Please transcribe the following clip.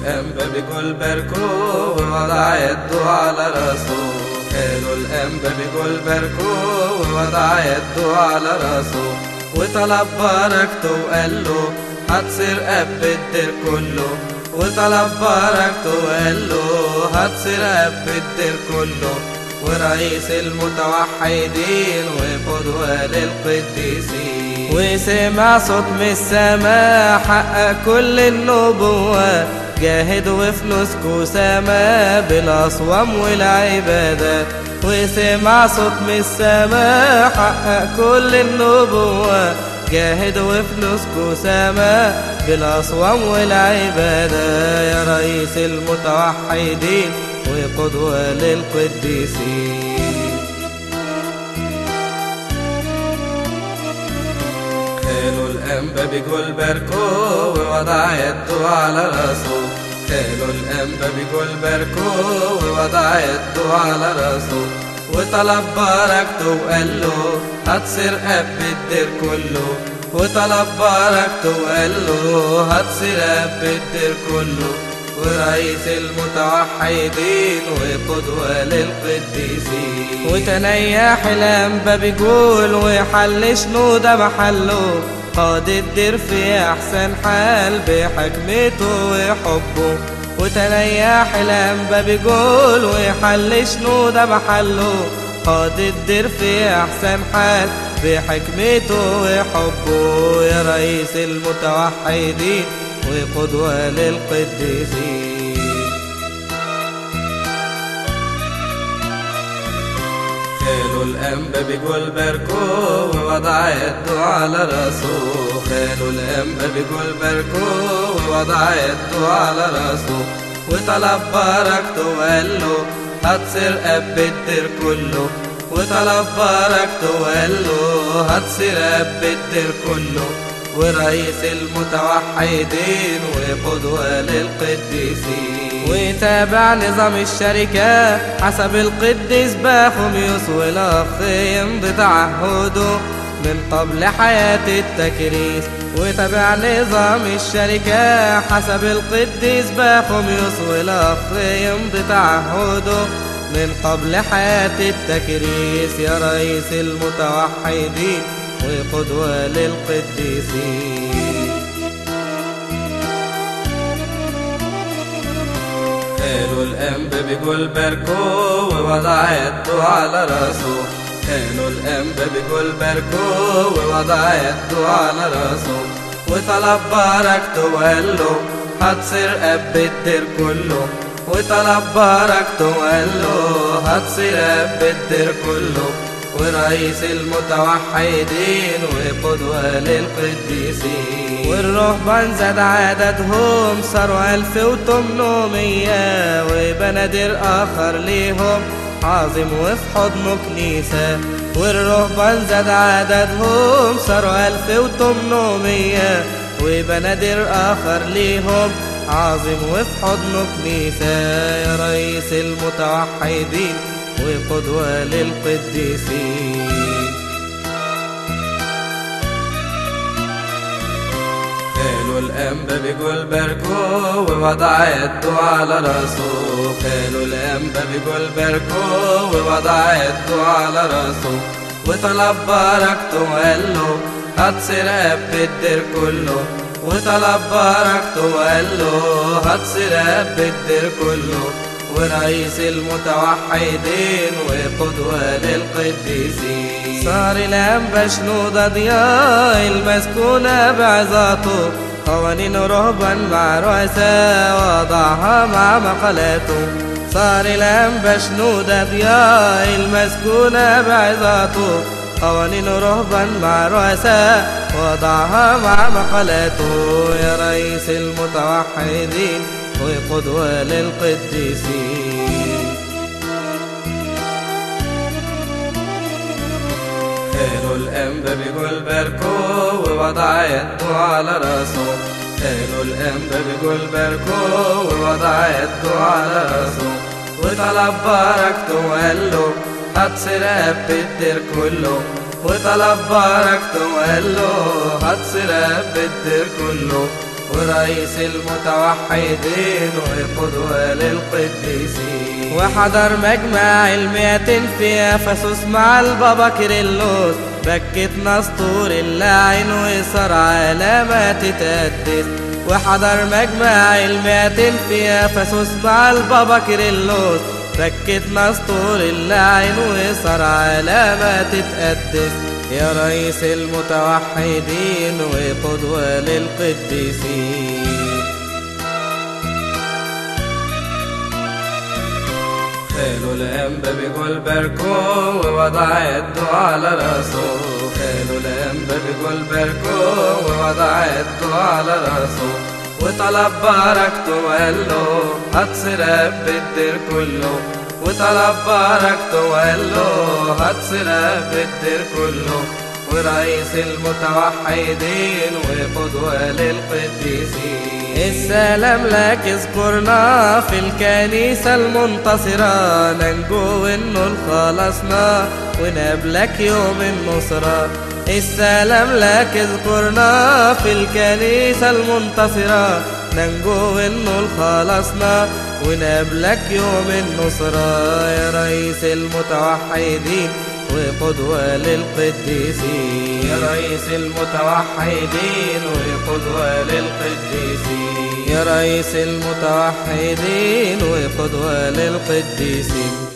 الأنبا بيقول باركو ووضع يده على راسه قالوا الأنبا بيقول باركو ووضع يده على راسه وطلب بركته وقال له هتصير أب الدير كله وطلب بركته وقال له هتصير أب الدير كله ورئيس المتوحدين وقدوة للقديسين وسمع صوت من السماء حقق كل النبوة جاهد وفلوسكو سما بالأصوام والعبادات وسمع صوت من السماء حقق كل النبوة جاهد وفلوسكو سما بالأصوام والعبادة يا رئيس المتوحدين وقدوة للقديسين قالوا الأنبا بيقول باركو ووضع يده على راسه قالوا الأنبا بيقول باركو ووضع يده على راسه وطلب بركته وقال له هتصير أب الدير كله وطلب بركته وقال له هتصير أب الدير كله ورئيس المتوحدين وقدوة للقديسين وتنيح الأنبا بيقول وحل شنودة محله قاد الدير في أحسن حال بحكمته وحبه وتنيح الأنبا بيقول وحل شنودة محله قاد الدير في أحسن حال بحكمته وحبه يا رئيس المتوحدين وقدوة للقديسين خالوا الأنبا بيقول باركو ووضع يده على راسه خالوا الأنبا بيقول باركو ووضع يده على راسه وطلب بركته وقال له هتصير أب الدير كله وطلب بركته وقال له هتصير أب الدير كله ورئيس المتوحدين وقدوة للقديسين وتابع نظام الشركة حسب القديس باخوميوس والأخ يمضي تعهده من قبل حياة التكريس وتابع نظام الشركة حسب القديس باخوميوس والأخ يمضي تعهده من قبل حياة التكريس يا رئيس المتوحدين وقدوة للقديسين قالوا الأنبا بيقول باركو ووضع يده على راسه قالوا الأنبا بيقول باركو ووضع يده على راسه وطلب بركته وقال له هتصير أب الدير كله وطلب بركته وقال له هتصير أب الدير كله ورئيس المتوحدين وقدوة للقديسين والرهبان زاد عددهم صاروا ألف وتمنمية وبنادر آخر ليهم عظيم وفي حضنه كنيسة والرهبان زاد عددهم صاروا ألف وتمنمية وبنادر آخر ليهم عظيم وفي حضنه كنيسة يا رئيس المتوحدين وقدوة للقديسين قالوا الأنبا بيقول باركو ووضع يده على راسه قالوا الأنبا بيقول باركو ووضع يده على راسه وطلب بركته وقال له هتصير أب الدير كله وطلب بركته وقال له هتصير أب الدير كله ورئيس المتوحدين وقدوة للقديسين صار الأنبا شنودة ضياء المسكونة بعظاته قوانين رهبا مع رؤساء وضعها مع مقالاته صار الأنبا شنودة ضياء المسكونة بعظاته قوانين رهبا مع رؤساء وضعها مع مقالاته يا رئيس المتوحدين وقدوة للقديسين قالوا الأنبا بيقول باركو ووضع يده على راسه قالوا الأنبا بيقول باركو ووضع يده على راسه وطلب بركته وقال له هتصير أب الدير كله وطلب بركته وقال له هتصير أب الدير كله ورئيس المتوحدين وقدوة للقديسين وحضر مجمع المئتين في أفسس مع البابا كيرلس بكت نسطور اللاعن وصار على ما تتقدس وحضر مجمع المئتين في أفسس مع البابا كيرلس بكت نسطور اللاعن وصار على ما تتقدس يا رئيس المتوحدين وقدوة للقديسين خالوا الأنبا بيقول باركو ووضع يده على راسه خالوا الأنبا بيقول باركو ووضع يده على راسه وطلب بركته وقال له هتصير أب الدير كله وطلب بركته وقال له هتصير أب الدير كله ورئيس المتوحدين وقدوة للقديسين السلام لك اذكرنا في الكنيسة المنتصرة ننجو انه خلصنا ونقابلك يوم النصرة السلام لك اذكرنا في الكنيسة المنتصرة ننجو انه خلصنا ونقابلك يوم النصرة يا رئيس المتوحدين وقدوة للقديسين يا رئيس المتوحدين وقدوة للقديسين يا رئيس المتوحدين وقدوة للقديسين